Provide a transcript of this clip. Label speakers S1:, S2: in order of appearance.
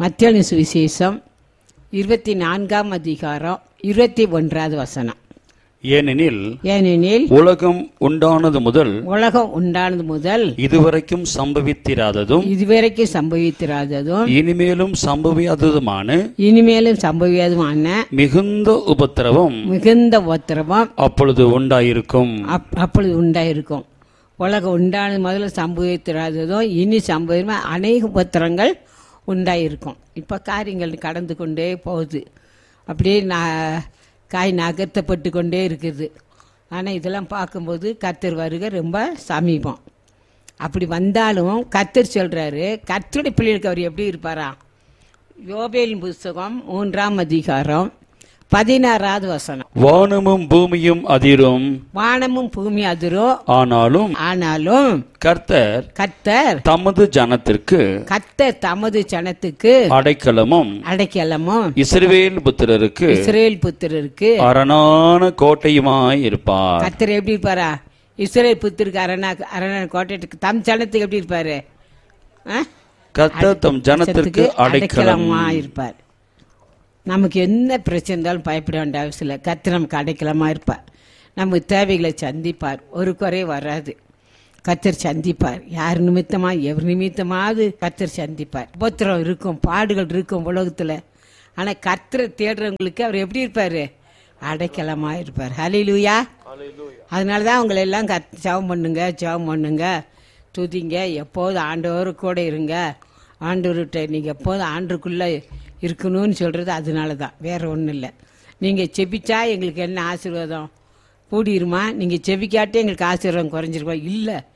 S1: மத்தியான சுவிசேஷம் இருபத்தி நான்காம் அதிகாரம் இருபத்தி ஒன்றாவது வசனம்
S2: ஏனெனில்
S1: ஏனெனில்
S2: உலகம் உண்டானது முதல்
S1: உலகம் உண்டானது முதல்
S2: இதுவரைக்கும் சம்பவித்திராததும்
S1: இதுவரைக்கும் சம்பவித்திராததும்
S2: இனிமேலும் சம்பவியாததுமான
S1: இனிமேலும் சம்பவியாததுமான
S2: மிகுந்த உபத்திரவம்
S1: மிகுந்த உத்தரவம்
S2: அப்பொழுது உண்டாயிருக்கும்
S1: அப் அப்பொழுது உண்டாயிருக்கும் உலகம் உண்டானது முதல்ல சம்பவித்திராததும் இனி சம்பவமா அநேக உபத்திரங்கள் உண்டாயிருக்கும் இப்போ காரியங்கள் கடந்து கொண்டே போகுது அப்படியே நான் காய் நகர்த்தப்பட்டு கொண்டே இருக்குது ஆனால் இதெல்லாம் பார்க்கும்போது கர்த்தர் வருகை ரொம்ப சமீபம் அப்படி வந்தாலும் கர்த்தர் சொல்கிறாரு கர்த்தருடைய பிள்ளைகளுக்கு அவர் எப்படி இருப்பாரா யோபேலின் புஸ்தகம் மூன்றாம் அதிகாரம் பதினாறாவது வசனம்
S2: வானமும் பூமியும் அதிரும்
S1: வானமும் பூமி அதிரும்
S2: ஆனாலும்
S1: ஆனாலும்
S2: கர்த்தர்
S1: கர்த்தர்
S2: தமது ஜனத்திற்கு
S1: கர்த்தர் தமது ஜனத்துக்கு
S2: அடைக்கலமும்
S1: அடைக்கலமும்
S2: இஸ்ரவேல் புத்திரருக்கு
S1: இஸ்ரேல் புத்திரருக்கு
S2: அரணான கோட்டையுமாய் இருப்பார்
S1: கர்த்தர் எப்படி இருப்பாரா இஸ்ரேல் புத்திருக்கு அரணா அரணா கோட்டைக்கு தம் ஜனத்துக்கு எப்படி இருப்பாரு ஆ?
S2: கர்த்தர் தம் ஜனத்திற்கு அடைக்கலம்
S1: அடைக்கலமா இருப்பார் நமக்கு என்ன பிரச்சனை இருந்தாலும் பயப்பட வேண்டிய அவசியம் இல்லை கர்த்தர் நமக்கு அடைக்கலமா இருப்பார் நமக்கு தேவைகளை சந்திப்பார் ஒரு குறை வராது கர்த்தர் சந்திப்பார் யார் நிமித்தமா எவர் நிமித்தமாவது கர்த்தர் சந்திப்பார் உபத்திரம் இருக்கும் பாடுகள் இருக்கும் உலகத்துல ஆனா கர்த்தரை தேடுறவங்களுக்கு அவர் எப்படி இருப்பாரு அடைக்கலமா இருப்பார் ஹலிலூயா அதனால தான் அவங்களை எல்லாம் கத் ஜெபம் பண்ணுங்க ஜெபம் பண்ணுங்க துதிங்க எப்போதும் ஆண்டவர் கூட இருங்க ஆண்டவர்கிட்ட நீங்கள் எப்போதும் ஆண்டுக்குள்ளே இருக்கணும்னு சொல்கிறது அதனால தான் வேற ஒன்றும் இல்லை நீங்கள் செபிச்சா எங்களுக்கு என்ன ஆசீர்வாதம் கூடிருமா நீங்கள் செபிக்காட்டே எங்களுக்கு ஆசீர்வாதம் குறைஞ்சிருமா இல்லை